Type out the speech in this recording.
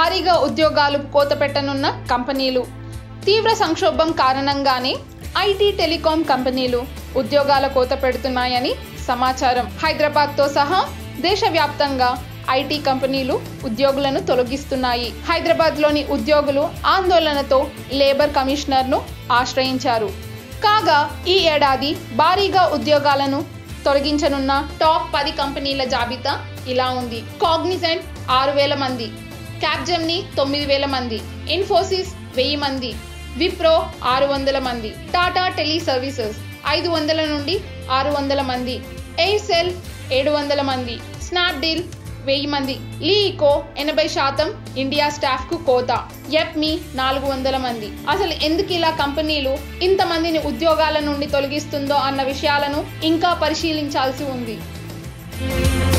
భారీగా ఉద్యోగాలు కోత పెట్టనున్న కంపెనీలు తీవ్ర సంక్షోభం కారణంగానే ఐటీ టెలికాం కంపెనీలు ఉద్యోగాల కోత పెడుతున్నాయని సమాచారం హైదరాబాద్తో సహా దేశవ్యాప్తంగా ఐటీ కంపెనీలు ఉద్యోగులను తొలగిస్తున్నాయి హైదరాబాద్లోని ఉద్యోగులు ఆందోళనతో లేబర్ కమిషనర్ను ఆశ్రయించారు కాగా ఈ ఏడాది భారీగా ఉద్యోగాలను తొలగించనున్న టాప్ పది కంపెనీల జాబితా ఇలా ఉంది కాగ్నిజెంట్ ఆరు వేల మంది క్యాప్జెమ్ని తొమ్మిది వేల మంది ఇన్ఫోసిస్ వెయ్యి మంది విప్రో ఆరు వందల మంది టాటా టెలి సర్వీసెస్ ఐదు వందల నుండి ఆరు వందల మంది ఎయిర్సెల్ ఏడు వందల మంది స్నాప్డీల్ వెయ్యి మంది లీఈకో ఎనభై శాతం ఇండియా స్టాఫ్ కు కోత ఎప్మి నాలుగు వందల మంది అసలు ఎందుకు ఇలా కంపెనీలు ఇంతమందిని ఉద్యోగాల నుండి తొలగిస్తుందో అన్న విషయాలను ఇంకా పరిశీలించాల్సి ఉంది